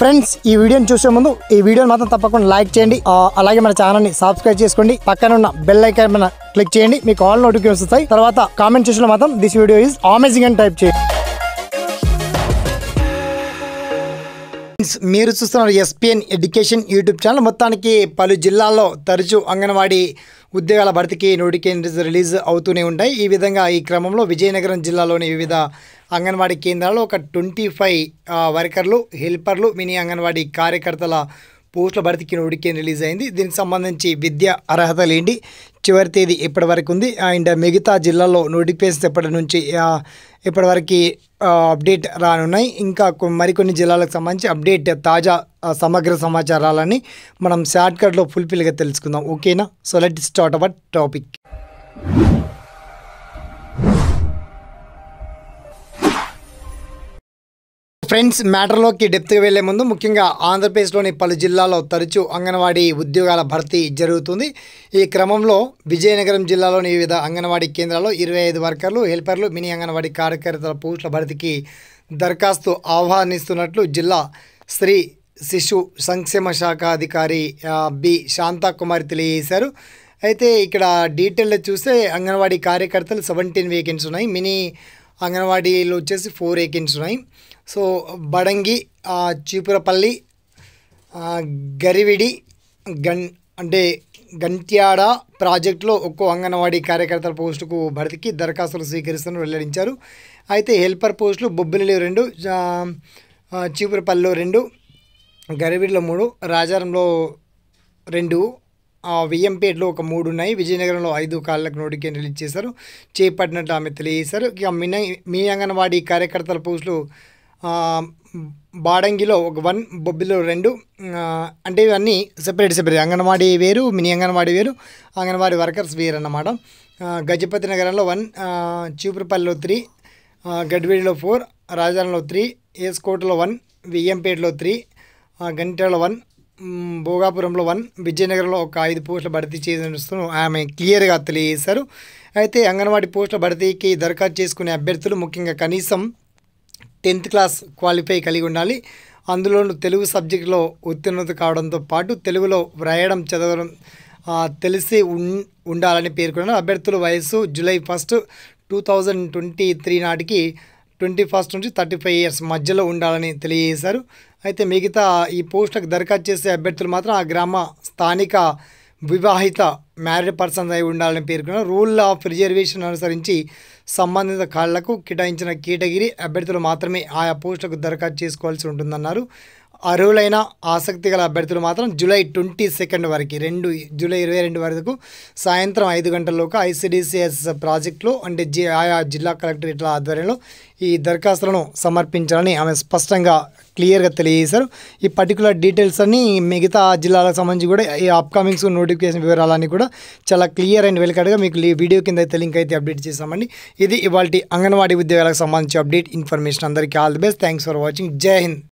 friends ఈ వీడియోని చూసే ముందు ఈ వీడియోని మాత్రం తప్పకుండా లైక్ చేయండి ఆ, అలాగే మన ఛానల్ని సబ్స్క్రైబ్ చేసుకోండి పక్కన ఉన్న బెల్ ఐకాన్ మీద క్లిక్ చేయండి మీకు ఆల్ నోటిఫికేషన్స్ వస్తాయి తర్వాత కామెంట్ సెక్షన్లో మాత్రం దిస్ వీడియో ఈజ్ అమేజింగ్ అని టైప్ చేయండి ఫ్రెండ్స్, మీరు చూస్తున్నారు ఎస్పిఎన్ ఎడ్యుకేషన్ యూట్యూబ్ ఛానల్ మొత్తానికి పలు జిల్లాల్లో తరచూ అంగన్వాడీ ఉద్యోగాల భర్తీకి నోటిఫికేషన్స్ రిలీజ్ అవుతూనే ఉంటాయి ఈ విధంగా ఈ క్రమంలో విజయనగరం జిల్లాలోని వివిధ అంగన్వాడీ కేంద్రాల్లో ఒక ట్వంటీ ఫైవ్ వర్కర్లు హెల్పర్లు మినీ అంగన్వాడీ కార్యకర్తల పోస్టుల భర్తీకి నోటిఫికేషన్ రిలీజ్ అయింది దీనికి సంబంధించి విద్య అర్హతలు ఏంటి చివరి తేదీ ఎప్పటి వరకు ఉంది అండ్ మిగతా జిల్లాల్లో నోటిఫికేషన్స్ ఎప్పటి నుంచి ఆ, ఎప్పటి వరకు అప్డేట్ రానున్నాయి ఇంకా కొ- మరికొన్ని జిల్లాలకు సంబంధించి అప్డేట్ తాజా ఆ, సమగ్ర సమాచారాలని మనం షార్ట్కట్లో ఫుల్ఫిల్గా తెలుసుకుందాం ఓకేనా so let start our topic friends మ్యాటర్లోకి డెప్త్గా వెళ్లే ముందు ముఖ్యంగా ఆంధ్రప్రదేశ్లోని పలు జిల్లాల్లో తరచూ అంగన్వాడీ ఉద్యోగాల భర్తీ జరుగుతుంది ఈ క్రమంలో విజయనగరం జిల్లాలోని వివిధ అంగన్వాడీ కేంద్రాల్లో ఇరవై ఐదు వర్కర్లు హెల్పర్లు మినీ అంగన్వాడీ కార్యకర్తల పోస్టుల భర్తీకి దరఖాస్తు ఆహ్వానిస్తున్నట్లు జిల్లా స్త్రీ శిశు సంక్షేమ శాఖ అధికారి ఆ, బి శాంతాకుమారి తెలియజేశారు అయితే ఇక్కడ డీటెయిల్ చూస్తే అంగన్వాడీ కార్యకర్తలు సెవెంటీన్ వేకెన్సీ ఉన్నాయి మినీ అంగన్వాడీలో వచ్చేసి ఫోర్ వేకెన్సీ ఉన్నాయి సో బడంగి ఆ, చీపురపల్లి ఆ, గరివిడి గన్ అంటే గంట్యాడ ప్రాజెక్టులో ఒక్కో అంగన్వాడీ కార్యకర్తల పోస్టుకు భర్తీకి దరఖాస్తులు స్వీకరిస్తున్న వెల్లడించారు అయితే హెల్పర్ పోస్టులు బొబ్బిలిలో రెండు ఆ, ఆ, చీపురపల్లిలో రెండు గరివిడిలో మూడు రాజారంలో రెండు ఆ, వియ్యంపేటలో ఒక మూడు ఉన్నాయి విజయనగరంలో ఐదు కాళ్ళకు నోటిఫికేషన్ రిలీజ్ చేశారు చేపట్టినట్టు ఆమె తెలియజేశారు ఇక మిన మీ అంగన్వాడీ కార్యకర్తల పోస్టులు ఆ, బాడంగిలో ఒక వన్ బొబ్బిలో రెండు ఆ, అంటే ఇవన్నీ సెపరేట్ సెపరేట్ అంగన్వాడీ వేరు మినీ అంగన్వాడీ వేరు అంగన్వాడీ వర్కర్స్ వేరు అన్నమాట ఆ, గజపతి నగరంలో వన్ ఆ, చీపురుపల్లిలో త్రీ ఆ, గడ్వేడిలో ఫోర్ రాజారంలో త్రీ ఏస్కోటలో వన్ వియ్యంపేటలో త్రీ ఆ, గంటలో వన్ మ్, భోగాపురంలో వన్ విజయనగరంలో ఒక ఐదు పోస్టుల భర్తీ చేస్తూ ఆమె క్లియర్గా తెలియజేశారు అయితే అంగన్వాడీ పోస్టుల భర్తీకి దరఖాస్తు చేసుకునే అభ్యర్థులు ముఖ్యంగా కనీసం టెన్త్ క్లాస్ క్వాలిఫై కలిగి ఉండాలి అందులోనూ తెలుగు సబ్జెక్టులో ఉత్తీర్ణత కావడంతో పాటు తెలుగులో వ్రాయడం చదవడం ఆ, తెలిసి ఉన్ ఉండాలని పేర్కొన్నారు అభ్యర్థుల వయస్సు July first two thousand twenty three నాటికి ట్వంటీ ఫస్ట్ నుంచి థర్టీ ఫైవ్ ఇయర్స్ మధ్యలో ఉండాలని తెలియజేశారు అయితే మిగతా ఈ పోస్టులకు దరఖాస్తు చేసే అభ్యర్థులు మాత్రం ఆ గ్రామ స్థానిక వివాహిత మ్యారీడ్ పర్సన్స్ అయి ఉండాలని పేర్కొన్నారు రూల్ ఆఫ్ రిజర్వేషన్ అనుసరించి సంబంధిత కాళ్లకు కేటాయించిన కేటగిరీ అభ్యర్థులు మాత్రమే ఆయా పోస్టులకు దరఖాస్తు చేసుకోవాల్సి ఉంటుందన్నారు అర్హులైన ఆసక్తి గల అభ్యర్థులు మాత్రం జూలై ట్వంటీ సెకండ్ వరకు రెండు జూలై ఇరవై రెండు వరకు సాయంత్రం ఐదు గంటల్లోగా ఐసిడిసిఎస్ ప్రాజెక్టులో అంటే జి ఆయా జిల్లా కలెక్టరేట్ల ఆధ్వర్యంలో ఈ దరఖాస్తులను సమర్పించాలని ఆమె స్పష్టంగా క్లియర్గా తెలియజేశారు ఈ పర్టికులర్ డీటెయిల్స్ అన్ని మిగతా జిల్లాలకు సంబంధించి కూడా ఈ అప్కమింగ్స్ నోటిఫికేషన్ వివరాలన్నీ కూడా చాలా క్లియర్ అండ్ వెల్కట్గా మీకు ఈ వీడియో కింద అయితే లింక్ అయితే అప్డేట్ చేసామండి ఇది ఇవాళ అంగన్వాడీ ఉద్యోగాలకు సంబంధించి అప్డేట్ ఇన్ఫర్మేషన్ అందరికీ all the best thanks for watching Jai Hind